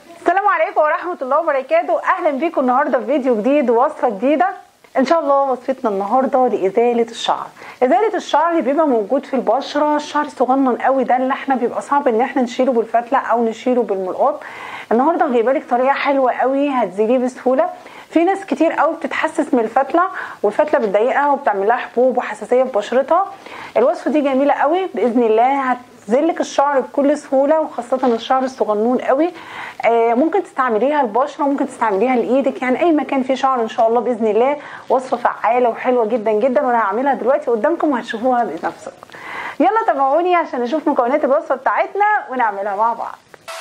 السلام عليكم ورحمة الله وبركاته أهلا بيكم النهاردة في فيديو جديد ووصفة جديدة إن شاء الله وصفتنا النهاردة لإزالة الشعر إزالة الشعر اللي بيبقى موجود في البشرة الشعر الصغنن قوي ده اللي احنا بيبقى صعب إن احنا نشيله بالفتلة أو نشيله بالملقاط النهاردة جايبه لك طريقة حلوة قوي هتزيليه بسهولة في ناس كتير قوي بتتحسس من الفتله والفتله بتضايقها وبتعمل لها حبوب وحساسيه في بشرتها الوصفه دي جميله قوي باذن الله هتزلك الشعر بكل سهوله وخاصه الشعر الصغنون قوي آه ممكن تستعمليها البشره ممكن تستعمليها لايدك يعني اي مكان فيه شعر ان شاء الله باذن الله وصفه فعاله وحلوه جدا جدا وانا هعملها دلوقتي قدامكم وهتشوفوها بنفسكم يلا تابعوني عشان نشوف مكونات الوصفه بتاعتنا ونعملها مع بعض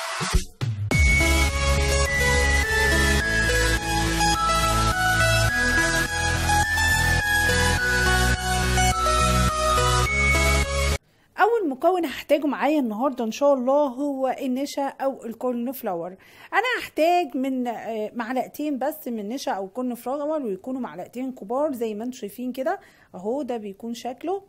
اول مكون هحتاجه معايا النهارده ان شاء الله هو النشا او الكورن فلاور انا هحتاج من معلقتين بس من نشا او كورن فلاور ويكونوا معلقتين كبار زي ما انتم شايفين كده اهو ده بيكون شكله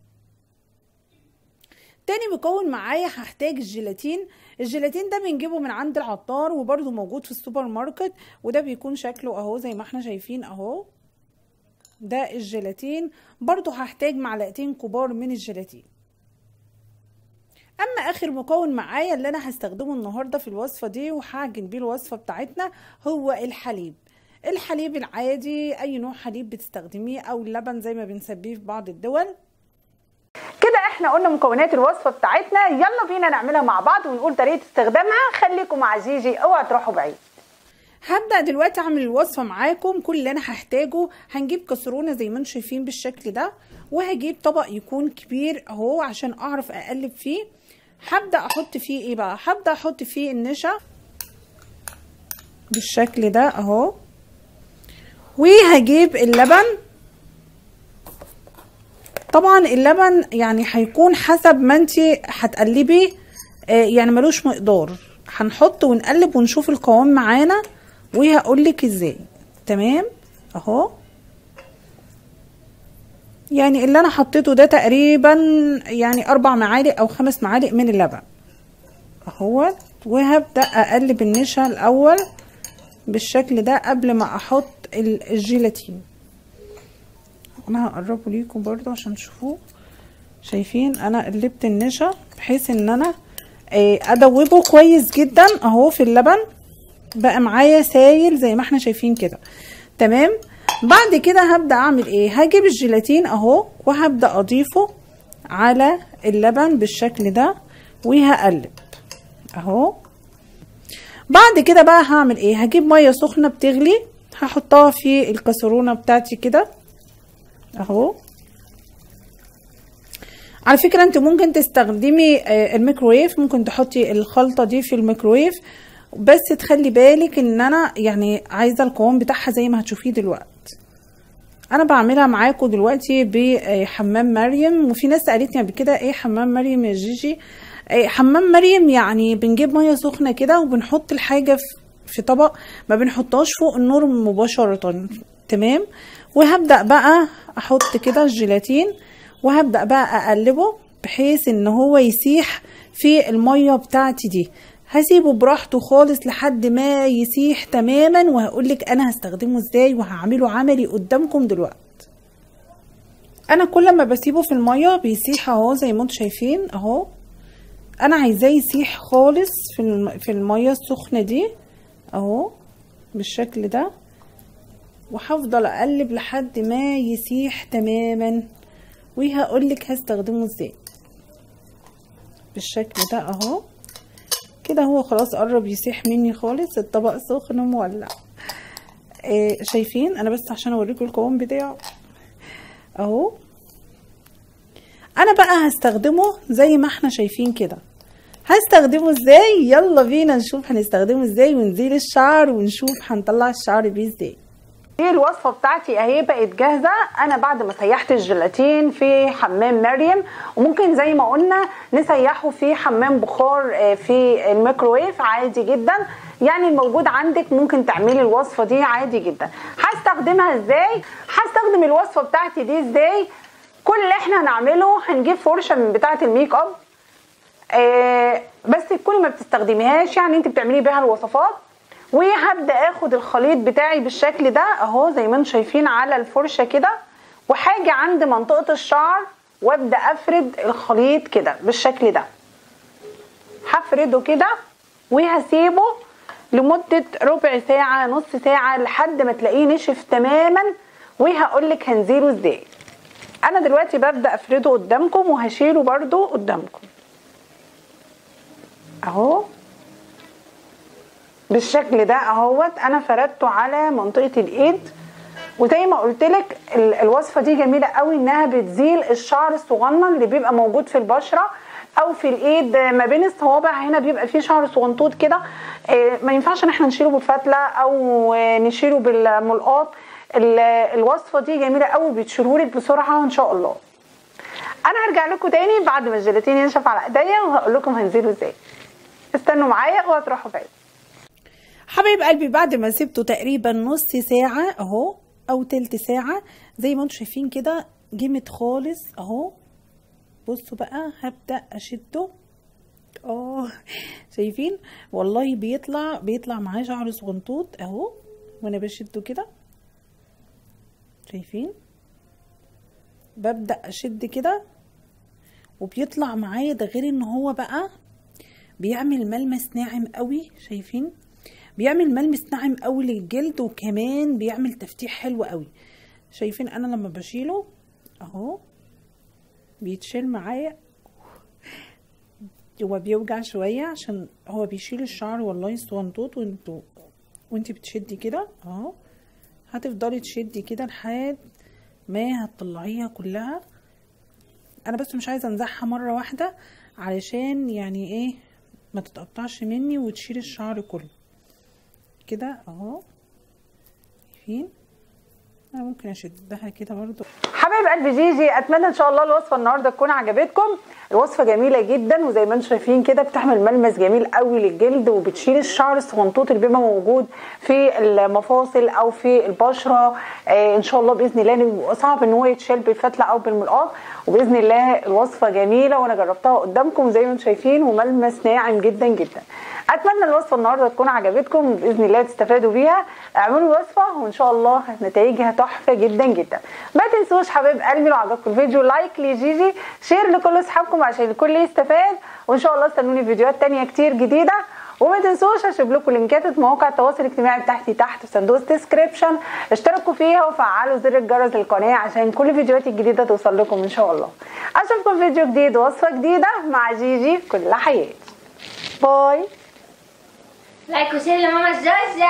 تاني مكون معايا هحتاج الجيلاتين الجيلاتين ده بنجيبه من عند العطار وبرده موجود في السوبر ماركت وده بيكون شكله اهو زي ما احنا شايفين اهو ده الجيلاتين برضو هحتاج معلقتين كبار من الجيلاتين اما اخر مكون معايا اللي انا هستخدمه النهارده في الوصفه دي وهعجن بيه الوصفه بتاعتنا هو الحليب الحليب العادي اي نوع حليب بتستخدميه او اللبن زي ما بنسميه في بعض الدول كده احنا قلنا مكونات الوصفه بتاعتنا يلا بينا نعملها مع بعض ونقول طريقه استخدامها خليكم مع جيجي اوعى تروحوا بعيد هبدا دلوقتي اعمل الوصفه معاكم كل اللي انا هحتاجه هنجيب كسرونه زي ما انتم شايفين بالشكل ده وهجيب طبق يكون كبير اهو عشان اعرف اقلب فيه هبدا احط فيه ايه بقى هبدا احط فيه النشا بالشكل ده اهو وهجيب اللبن طبعا اللبن يعني هيكون حسب ما انت هتقلبي آه يعني ملوش مقدار هنحط ونقلب ونشوف القوام معانا وهقولك ازاي تمام اهو يعني اللي انا حطيته ده تقريبا يعني اربع معالق او خمس معالق من اللبن اهو وهبدا اقلب النشا الاول بالشكل ده قبل ما احط الجيلاتين انا هقربه ليكم برضو عشان تشوفوه شايفين انا قلبت النشا بحيث ان انا ادوبه كويس جدا اهو في اللبن بقى معايا سايل زي ما احنا شايفين كده تمام بعد كده هبدا اعمل ايه هجيب الجيلاتين اهو وهبدا اضيفه على اللبن بالشكل ده وهقلب اهو بعد كده بقى هعمل ايه هجيب ميه سخنه بتغلي هحطها في الكسرونه بتاعتي كده اهو على فكره انت ممكن تستخدمي الميكرويف ممكن تحطي الخلطه دي في الميكرويف بس تخلي بالك ان انا يعني عايزه القوام بتاعها زي ما هتشوفيه دلوقتي انا بعملها معاكم دلوقتي بحمام مريم وفي ناس قالت لي قبل كده ايه حمام مريم يا جيجي إيه حمام مريم يعني بنجيب ميه سخنه كده وبنحط الحاجه في طبق ما بنحطهاش فوق النار مباشره تمام وهبدا بقى احط كده الجيلاتين وهبدا بقى اقلبه بحيث ان هو يسيح في الميه بتاعتي دي هسيبه براحته خالص لحد ما يسيح تماما وهقولك انا هستخدمه ازاي وهعمله عملي قدامكم دلوقتي انا كل ما بسيبه في الميه بيسيح اهو زي ما انتم شايفين اهو انا عايزاه يسيح خالص في في الميه السخنه دي اهو بالشكل ده وهفضل اقلب لحد ما يسيح تماما وهقولك هستخدمه ازاي بالشكل ده اهو كده هو خلاص قرب يسيح مني خالص الطبق سخن مولع إيه شايفين انا بس عشان اوريكم القوام بتاعه اهو انا بقى هستخدمه زي ما احنا شايفين كده هستخدمه ازاي يلا بينا نشوف هنستخدمه ازاي ونزيل الشعر ونشوف هنطلع الشعر بيه ازاي دي الوصفه بتاعتي اهي بقت جاهزه انا بعد ما سيحت الجيلاتين في حمام مريم وممكن زي ما قلنا نسيحه في حمام بخار في الميكروويف عادي جدا يعني الموجود عندك ممكن تعملي الوصفه دي عادي جدا هستخدمها ازاي هستخدم الوصفه بتاعتي دي ازاي كل اللي احنا هنعمله هنجيب فرشه من بتاعه الميك اب آه بس تكوني ما بتستخدميهاش يعني انت بتعملي بيها الوصفات وهبدا اخد الخليط بتاعي بالشكل ده اهو زي ما انتم شايفين على الفرشه كده وحاجه عند منطقه الشعر وابدا افرد الخليط كده بالشكل ده هفرده كده وهسيبه لمدة ربع ساعة نص ساعة لحد ما تلاقيه نشف تماما وهقولك هنزيله ازاي انا دلوقتي ببدأ افرده قدامكم وهشيله برضو قدامكم اهو بالشكل ده اهوت انا فردته على منطقة الايد وزي ما قلت لك الوصفه دي جميله قوي انها بتزيل الشعر الصغنن اللي بيبقى موجود في البشره او في الايد ما بين الصوابع هنا بيبقى فيه شعر صغنطوط كده ما ينفعش ان احنا نشيله بالفتله او نشيله بالملقاط الوصفه دي جميله قوي بتشيلهولك بسرعه ان شاء الله انا هرجع لكم تاني بعد ما الجيلاتين ينشف على ايديا وهقول لكم هنزيله ازاي استنوا معايا وهتروحوا فين حبايب قلبي بعد ما سبته تقريبا نص ساعة اهو او تلت ساعة زي ما انتم شايفين كده جمد خالص اهو بصوا بقى هبدأ اشده اه شايفين والله بيطلع بيطلع معاه شعر صغنطوط اهو وانا بشده كده شايفين ببدأ اشد كده وبيطلع معايا ده غير ان هو بقى بيعمل ملمس ناعم قوي شايفين بيعمل ملمس ناعم قوي للجلد وكمان بيعمل تفتيح حلو قوي شايفين انا لما بشيله اهو بيتشيل معايا هو بيوجع شوية عشان هو بيشيل الشعر والله الصغنطوط وانتو وانتي بتشدي كده اهو هتفضلي تشدي كده لحد ما هتطلعيها كلها انا بس مش عايزه انزعها مره واحده علشان يعني ايه ما تتقطعش مني وتشيل الشعر كله كده اهو شايفين انا ممكن اشدها كده برضو حبايب قلب جيجي اتمنى ان شاء الله الوصفه النهارده تكون عجبتكم الوصفه جميله جدا وزي ما انتم شايفين كده بتعمل ملمس جميل قوي للجلد وبتشيل الشعر الصغنطوط اللي بيبقى موجود في المفاصل او في البشره آه ان شاء الله باذن الله صعب ان هو يتشال بالفتله او بالملقاط وباذن الله الوصفه جميله وانا جربتها قدامكم زي ما انتم شايفين وملمس ناعم جدا جدا اتمنى الوصفه النهارده تكون عجبتكم باذن الله تستفادوا بيها اعملوا الوصفه وان شاء الله نتائجها تحفه جدا جدا ما تنسوش حبايب قلبي لو عجبكم الفيديو لايك لجيجي شير لكل اصحابكم عشان الكل يستفاد وان شاء الله استنوني فيديوهات تانية كتير جديده وما تنسوش هسيب لكم لينكات مواقع التواصل الاجتماعي بتاعتي تحت في صندوق الديسكريبشن اشتركوا فيها وفعلوا زر الجرس للقناه عشان كل فيديوهاتي الجديده توصل لكم ان شاء الله اشوفكم فيديو جديد ووصفه جديده مع جيجي كل حياتي باي لايك وشير لماما الزوزة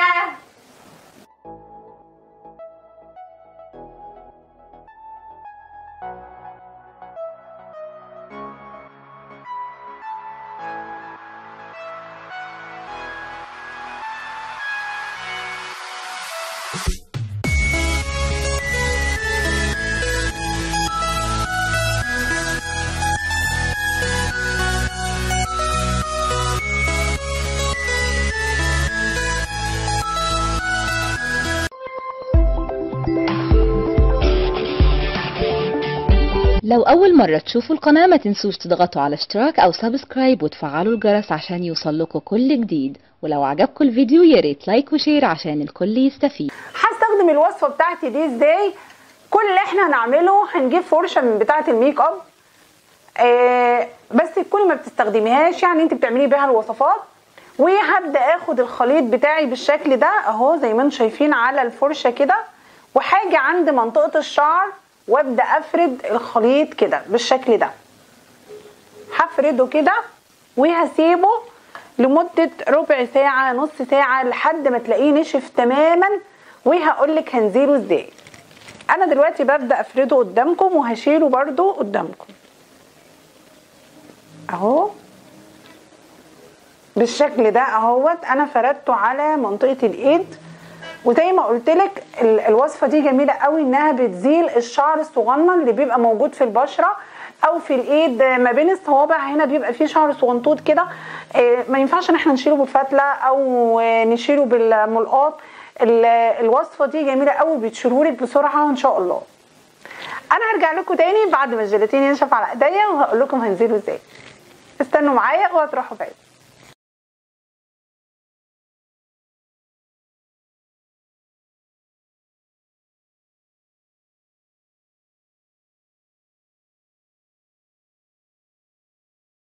لو أول مرة تشوفوا القناة ما تنسوش تضغطوا على اشتراك أو سبسكرايب وتفعلوا الجرس عشان يوصلكوا كل جديد ولو عجبكم الفيديو ياريت لايك وشير عشان الكل يستفيد هستخدم الوصفه بتاعتي دي ازاي كل اللي احنا هنعمله هنجيب فرشه من بتاعه الميك اب آه بس تكوني ما بتستخدميهاش يعني انت بتعملي بيها الوصفات وهبدا اخد الخليط بتاعي بالشكل ده اهو زي ما انتم شايفين على الفرشه كده وحاجه عند منطقه الشعر وابدا افرد الخليط كده بالشكل ده هفرده كده وهسيبه لمدة ربع ساعة نص ساعة لحد ما تلاقيه نشف تماما وهقولك هنزيله ازاي انا دلوقتي ببدأ افرده قدامكم وهشيله برضو قدامكم اهو بالشكل ده اهوت انا فردته على منطقة الايد وزي ما قلت لك الوصفه دي جميله قوي انها بتزيل الشعر الصغنن اللي بيبقى موجود في البشره او في الايد ما بين الصوابع هنا بيبقى فيه شعر صغنطوط كده ما ينفعش ان احنا نشيله بالفتله او نشيله بالملقاط الوصفه دي جميله قوي بتشيلهولك بسرعه ان شاء الله انا هرجع لكم تاني بعد ما الجيلاتين ينشف على ايديا وهقول لكم هنزيله ازاي استنوا معايا وهتروحوا بعيد